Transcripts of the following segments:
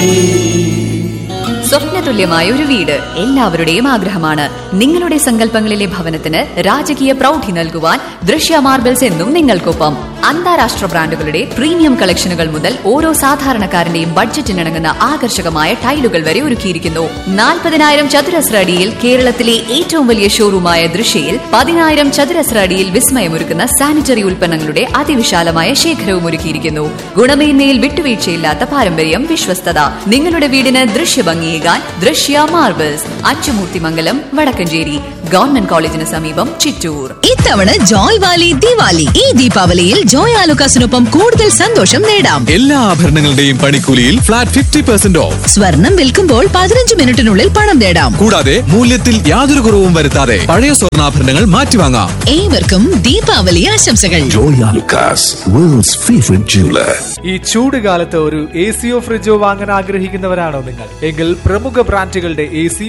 സ്വപ്നതുല്യമായ ഒരു വീട് എല്ലാവരുടെയും ആഗ്രഹമാണ് നിങ്ങളുടെ സങ്കല്പങ്ങളിലെ ഭവനത്തിന് രാജകീയ പ്രൗഢി നൽകുവാൻ ദൃശ്യ മാർബിൾസ് എന്നും നിങ്ങൾക്കൊപ്പം അന്താരാഷ്ട്ര ബ്രാൻഡുകളുടെ പ്രീമിയം കളക്ഷനുകൾ മുതൽ ഓരോ സാധാരണക്കാരന്റെയും ബഡ്ജറ്റിനിണങ്ങുന്ന ആകർഷകമായ ടൈലുകൾ വരെ ഒരുക്കിയിരിക്കുന്നു നാൽപ്പതിനായിരം ചതുരശ്ര അടിയിൽ കേരളത്തിലെ ഏറ്റവും വലിയ ഷോറൂമായ ദൃശ്യയിൽ പതിനായിരം ചതുരശ്ര അടിയിൽ വിസ്മയമൊരുക്കുന്ന സാനിറ്ററി ഉൽപ്പന്നങ്ങളുടെ അതിവിശാലമായ ശേഖരവും ഒരുക്കിയിരിക്കുന്നു ഗുണമേന്മയിൽ വിട്ടുവീഴ്ചയില്ലാത്ത പാരമ്പര്യം വിശ്വസ്തത നിങ്ങളുടെ വീടിന് ദൃശ്യഭംഗിയേകാൻ ദൃശ്യ മാർബിൾസ് അച്ചുമൂർത്തിമംഗലം വടക്കഞ്ചേരി ഗവൺമെന്റ് കോളേജിന് സമീപം ചിറ്റൂർ ഇത്തവണ ജോയ് വാലി ദിവാലി ഈ ദീപാവലിയിൽ ജോയ് ആലുക്കാസിനൊപ്പം കൂടുതൽ സന്തോഷം നേടാം എല്ലാ ആഭരണങ്ങളുടെയും പണിക്കൂലിയിൽ ഫ്ലാറ്റ് ഫിഫ്റ്റി പെർസെന്റ് ഓഫ് സ്വർണം വിൽക്കുമ്പോൾ പതിനഞ്ച് മിനിറ്റിനുള്ളിൽ പണം നേടാം കൂടാതെ മൂല്യത്തിൽ യാതൊരു കുറവും വരുത്താതെ പഴയ സ്വർണ്ണാഭരണങ്ങൾ മാറ്റിവാങ്ങാം ഏവർക്കും ദീപാവലി ആശംസകൾ Joy Alucas, world's favorite jeweler. ഈ ചൂട് കാലത്ത് ഒരു എ സിയോ ഫ്രിഡ്ജോ വാങ്ങാൻ ആഗ്രഹിക്കുന്നവരാണോ നിങ്ങൾ എങ്കിൽ പ്രമുഖ ബ്രാൻഡുകളുടെ എ സി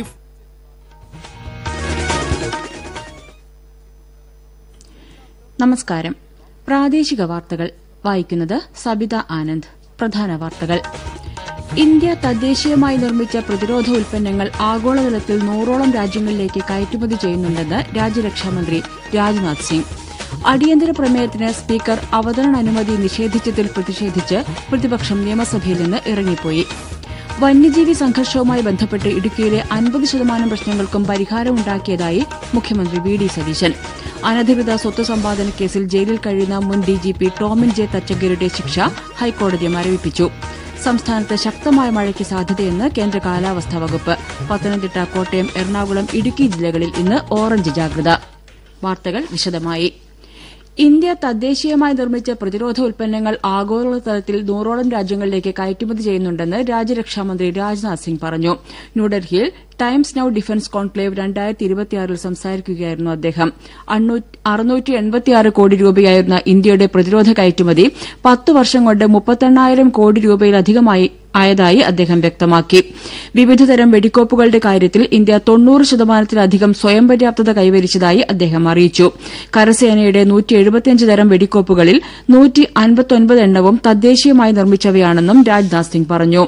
നമസ്കാരം പ്രാദേശിക വാർത്തകൾ വായിക്കുന്നത് സബിത ആനന്ദ് പ്രധാന വാർത്തകൾ ഇന്ത്യ തദ്ദേശീയമായി നിർമ്മിച്ച പ്രതിരോധ ഉൽപ്പന്നങ്ങൾ ആഗോളതലത്തിൽ നൂറോളം രാജ്യങ്ങളിലേക്ക് കയറ്റുമതി ചെയ്യുന്നുണ്ടെന്ന് രാജ്യരക്ഷാമന്ത്രി രാജ്നാഥ് സിംഗ് അടിയന്തര പ്രമേയത്തിന് സ്പീക്കർ അവതരണ അനുമതി നിഷേധിച്ചതിൽ പ്രതിഷേധിച്ച് പ്രതിപക്ഷം നിയമസഭയിൽ നിന്ന് ഇറങ്ങിപ്പോയി വന്യജീവി സംഘർഷവുമായി ബന്ധപ്പെട്ട് ഇടുക്കിയിലെ അൻപത് ശതമാനം പ്രശ്നങ്ങൾക്കും പരിഹാരമുണ്ടാക്കിയതായി മുഖ്യമന്ത്രി വി ഡി സതീശൻ അനധികൃത സ്വത്ത് സമ്പാദന കേസിൽ ജയിലിൽ കഴിയുന്ന മുൻ ഡിജിപി ടോമിൻ ജെ തച്ചങ്കരുടെ ശിക്ഷ ഹൈക്കോടതി മരവിപ്പിച്ചു സംസ്ഥാനത്ത് ശക്തമായ മഴയ്ക്ക് സാധ്യതയെന്ന് കേന്ദ്ര കാലാവസ്ഥാ വകുപ്പ് പത്തനംതിട്ട കോട്ടയം എറണാകുളം ഇടുക്കി ജില്ലകളിൽ ഇന്ന് ഓറഞ്ച് ജാഗ്രത വാർത്തകൾ വിശദമായി ഇന്ത്യ തദ്ദേശീയമായി നിർമ്മിച്ച പ്രതിരോധ ഉൽപ്പന്നങ്ങൾ ആഗോളതലത്തിൽ നൂറോളം രാജ്യങ്ങളിലേക്ക് കയറ്റുമതി ചെയ്യുന്നുണ്ടെന്ന് രാജ്യരക്ഷാമന്ത്രി രാജ്നാഥ് സിംഗ് പറഞ്ഞു ന്യൂഡൽഹിയിൽ ടൈംസ് നൌ ഡിഫൻസ് കോൺക്ലേവ് രണ്ടായിരത്തി ഇരുപത്തിയാറിൽ സംസാരിക്കുകയായിരുന്നു അദ്ദേഹം അറുന്നൂറ്റി എൺപത്തിയാറ് കോടി രൂപയായിരുന്ന ഇന്ത്യയുടെ പ്രതിരോധ കയറ്റുമതി പത്ത് വർഷം കൊണ്ട് മുപ്പത്തെണ്ണായിരം കോടി രൂപയിലധികമായി ആയതായി അദ്ദേഹം വ്യക്തമാക്കി വിവിധതരം വെടിക്കോപ്പുകളുടെ കാര്യത്തിൽ ഇന്ത്യ തൊണ്ണൂറ് ശതമാനത്തിലധികം സ്വയം പര്യാപ്തത കൈവരിച്ചതായി അദ്ദേഹം അറിയിച്ചു കരസേനയുടെ നൂറ്റി എഴുപത്തിയഞ്ച് തരം വെടിക്കോപ്പുകളിൽ നൂറ്റി അൻപത്തൊൻപത് എണ്ണവും തദ്ദേശീയമായി നിർമ്മിച്ചവയാണെന്നും രാജ്നാഥ് സിംഗ് പറഞ്ഞു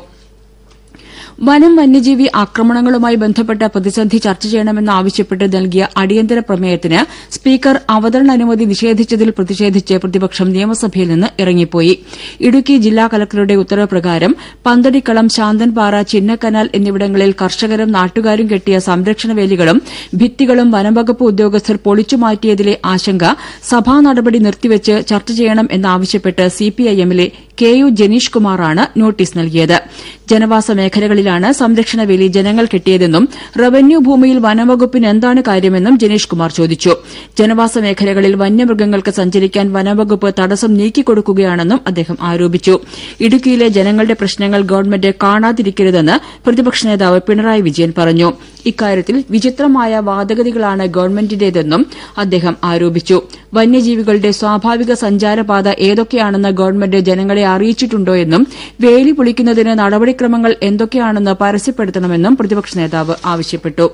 വനം വന്യജീവി ആക്രമണങ്ങളുമായി ബന്ധപ്പെട്ട പ്രതിസന്ധി ചർച്ച ചെയ്യണമെന്നാവശ്യപ്പെട്ട് നൽകിയ അടിയന്തര പ്രമേയത്തിന് സ്പീക്കർ അവതരണ അനുമതി നിഷേധിച്ചതിൽ പ്രതിഷേധിച്ച് പ്രതിപക്ഷം നിയമസഭയിൽ നിന്ന് ഇറങ്ങിപ്പോയി ഇടുക്കി ജില്ലാ കലക്ടറുടെ ഉത്തരവ് പ്രകാരം പന്തടിക്കളം ശാന്തൻപാറ ചിന്നക്കനാൽ എന്നിവിടങ്ങളിൽ കർഷകരും നാട്ടുകാരും കെട്ടിയ സംരക്ഷണ വേലികളും ഭിത്തികളും വനംവകുപ്പ് ഉദ്യോഗസ്ഥർ പൊളിച്ചുമാറ്റിയതിലെ ആശങ്ക സഭാ നടപടി നിർത്തിവച്ച് ചർച്ച ചെയ്യണം എന്നാവശ്യപ്പെട്ട് സിപിഐഎമ്മിലെ കെ യു ജനീഷ് കുമാറാണ് നോട്ടീസ് നൽകിയത് ജനവാസ മേഖലകളിലാണ് സംരക്ഷണ വേലി ജനങ്ങൾ കെട്ടിയതെന്നും റവന്യൂ ഭൂമിയിൽ വനംവകുപ്പിന് എന്താണ് കാര്യമെന്നും ജനീഷ് കുമാർ ചോദിച്ചു ജനവാസ മേഖലകളിൽ വന്യമൃഗങ്ങൾക്ക് സഞ്ചരിക്കാൻ വനംവകുപ്പ് തടസ്സം നീക്കിക്കൊടുക്കുകയാണെന്നും അദ്ദേഹം ആരോപിച്ചു ഇടുക്കിയിലെ ജനങ്ങളുടെ പ്രശ്നങ്ങൾ ഗവൺമെന്റ് കാണാതിരിക്കരുതെന്ന് പ്രതിപക്ഷ നേതാവ് പിണറായി വിജയൻ പറഞ്ഞു ഇക്കാര്യത്തിൽ വിചിത്രമായ വാദഗതികളാണ് ഗവൺമെന്റിന്റേതെന്നും അദ്ദേഹം ആരോപിച്ചു വന്യജീവികളുടെ സ്വാഭാവിക സഞ്ചാരപാത ഏതൊക്കെയാണെന്ന് ഗവൺമെന്റ് ജനങ്ങളെ അറിയിച്ചിട്ടുണ്ടോ എന്നും വേലി പൊളിക്കുന്നതിന് നടപടിക്രമങ്ങൾ എന്തൊക്കെയാണെന്ന് പരസ്യപ്പെടുത്തണമെന്നും പ്രതിപക്ഷ നേതാവ് ആവശ്യപ്പെട്ടു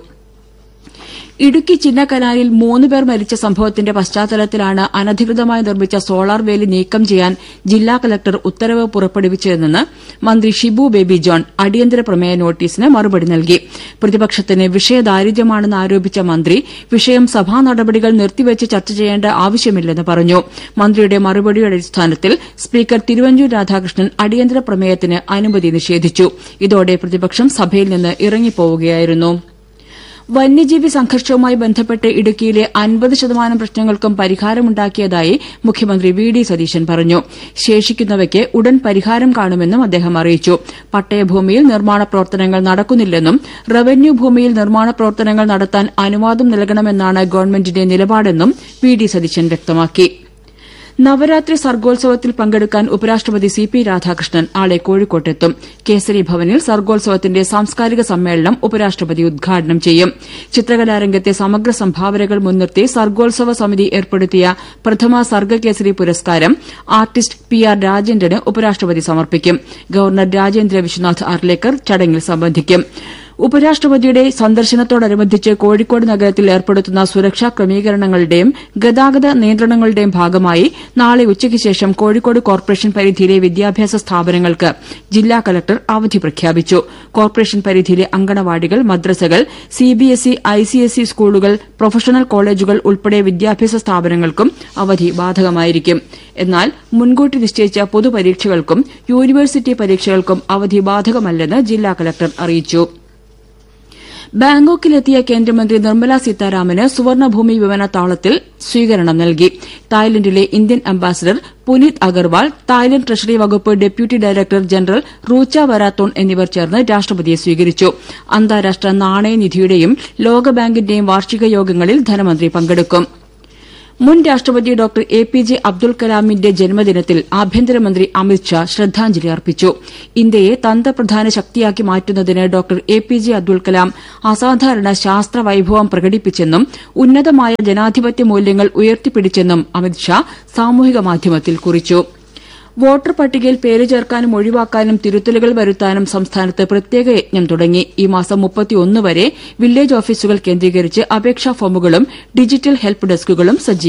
ഇടുക്കി ചിന്നക്കനാലിൽ മൂന്ന് പേർ മരിച്ച സംഭവത്തിന്റെ പശ്ചാത്തലത്തിലാണ് അനധികൃതമായി നിർമ്മിച്ച സോളാർ വേലി നീക്കം ചെയ്യാൻ ജില്ലാ കലക്ടർ ഉത്തരവ് പുറപ്പെടുവിച്ചതെന്ന് മന്ത്രി ഷിബു ബേബി ജോൺ അടിയന്തര പ്രമേയ നോട്ടീസിന് മറുപടി നൽകി പ്രതിപക്ഷത്തിന് വിഷയദാരിദ്ര്യമാണെന്ന് ആരോപിച്ച മന്ത്രി വിഷയം സഭാ നടപടികൾ നിർത്തിവച്ച് ചർച്ച ചെയ്യേണ്ട ആവശ്യമില്ലെന്ന് പറഞ്ഞു മന്ത്രിയുടെ മറുപടിയുടെ അടിസ്ഥാനത്തിൽ സ്പീക്കർ തിരുവഞ്ചൂർ രാധാകൃഷ്ണൻ അടിയന്തര പ്രമേയത്തിന് അനുമതി നിഷേധിച്ചു ഇതോടെ പ്രതിപക്ഷം സഭയിൽ നിന്ന് ഇറങ്ങിപ്പോവുകയായിരുന്നു വന്യജീവി സംഘർഷവുമായി ബന്ധപ്പെട്ട് ഇടുക്കിയിലെ അൻപത് ശതമാനം പ്രശ്നങ്ങൾക്കും പരിഹാരമുണ്ടാക്കിയതായി മുഖ്യമന്ത്രി വി ഡി സതീശൻ പറഞ്ഞു ശേഷിക്കുന്നവയ്ക്ക് ഉടൻ പരിഹാരം കാണുമെന്നും അദ്ദേഹം അറിയിച്ചു പട്ടയഭൂമിയിൽ നിർമ്മാണ പ്രവർത്തനങ്ങൾ നടക്കുന്നില്ലെന്നും റവന്യൂ ഭൂമിയിൽ നിർമ്മാണ പ്രവർത്തനങ്ങൾ നടത്താൻ അനുവാദം നൽകണമെന്നാണ് ഗവൺമെന്റിന്റെ നിലപാടെന്നും വി ഡി സതീശൻ വ്യക്തമാക്കി നവരാത്രി സർഗോത്സവത്തിൽ പങ്കെടുക്കാൻ ഉപരാഷ്ട്രപതി സി പി രാധാകൃഷ്ണൻ നാളെ കോഴിക്കോട്ടെത്തും കേസരി ഭവനിൽ സർഗോത്സവത്തിന്റെ സാംസ്കാരിക സമ്മേളനം ഉപരാഷ്ട്രപതി ഉദ്ഘാടനം ചെയ്യും ചിത്രകലാരംഗത്തെ സമഗ്ര സംഭാവനകൾ മുൻനിർത്തി സർഗോത്സവ സമിതി ഏർപ്പെടുത്തിയ പ്രഥമ സർഗകേസരി പുരസ്കാരം ആർട്ടിസ്റ്റ് പി ആർ രാജേന്ദ്രന് ഉപരാഷ്ട്രപതി സമർപ്പിക്കും ഗവർണർ രാജേന്ദ്ര വിശ്വനാഥ് അർലേക്കർ ചടങ്ങിൽ സംബന്ധിക്കും ഉപരാഷ്ട്രപതിയുടെ സന്ദർശനത്തോടനുബന്ധിച്ച് കോഴിക്കോട് നഗരത്തിൽ ഏർപ്പെടുത്തുന്ന സുരക്ഷാ ക്രമീകരണങ്ങളുടെയും ഗതാഗത നിയന്ത്രണങ്ങളുടെയും ഭാഗമായി നാളെ ഉച്ചയ്ക്ക് ശേഷം കോഴിക്കോട് കോർപ്പറേഷൻ പരിധിയിലെ വിദ്യാഭ്യാസ സ്ഥാപനങ്ങൾക്ക് ജില്ലാ കലക്ടർ അവധി പ്രഖ്യാപിച്ചു കോർപ്പറേഷൻ പരിധിയിലെ അങ്കണവാടികൾ മദ്രസകൾ സിബിഎസ്ഇ ഐസിഎസ്ഇ സ്കൂളുകൾ പ്രൊഫഷണൽ കോളേജുകൾ ഉൾപ്പെടെ വിദ്യാഭ്യാസ സ്ഥാപനങ്ങൾക്കും അവധി ബാധകമായിരിക്കും എന്നാൽ മുൻകൂട്ടി നിശ്ചയിച്ച പൊതുപരീക്ഷകൾക്കും യൂണിവേഴ്സിറ്റി പരീക്ഷകൾക്കും അവധി ബാധകമല്ലെന്ന് ജില്ലാ കലക്ടർ അറിയിച്ചു ബാങ്കോക്കിലെത്തിയ കേന്ദ്രമന്ത്രി നിർമ്മല സീതാരാമന് സുവർണഭൂമി വിമാനത്താവളത്തിൽ സ്വീകരണം നൽകി തായ്ലൻഡിലെ Indian ambassador Puneet Agarwal Thailand treasury വകുപ്പ് ഡെപ്യൂട്ടി ഡയറക്ടർ ജനറൽ റൂച്ച വരാത്തോൺ എന്നിവർ ചേർന്ന് രാഷ്ട്രപതിയെ സ്വീകരിച്ചു അന്താരാഷ്ട്ര നാണയനിധിയുടെയും ലോകബാങ്കിന്റെയും വാർഷിക യോഗങ്ങളിൽ ധനമന്ത്രി പങ്കെടുക്കും മുൻ രാഷ്ട്രപതി doctor A P J Abdul കലാമിന്റെ ജന്മദിനത്തിൽ ആഭ്യന്തരമന്ത്രി അമിത്ഷാ ശ്രദ്ധാഞ്ജലി അർപ്പിച്ചു ഇന്ത്യയെ തന്ത്രപ്രധാന ശക്തിയാക്കി മാറ്റുന്നതിന് doctor A P J Abdul Kalam അസാധാരണ ശാസ്ത്ര വൈഭവം പ്രകടിപ്പിച്ചെന്നും ഉന്നതമായ ജനാധിപത്യ മൂല്യങ്ങൾ ഉയർത്തിപ്പിടിച്ചെന്നും അമിത്ഷാ സാമൂഹിക മാധ്യമത്തിൽ കുറിച്ചു വോട്ടർ പട്ടികയിൽ പേര് ചേർക്കാനും ഒഴിവാക്കാനും തിരുത്തലുകൾ വരുത്താനും സംസ്ഥാനത്ത് പ്രത്യേക യജ്ഞം തുടങ്ങി ഈ മാസം മുപ്പത്തിയൊന്ന് വരെ വില്ലേജ് ഓഫീസുകൾ കേന്ദ്രീകരിച്ച് അപേക്ഷാ ഫോമുകളും ഡിജിറ്റൽ ഹെൽപ്പ് ഡെസ്കുകളും സജ്ജീകരിക്കും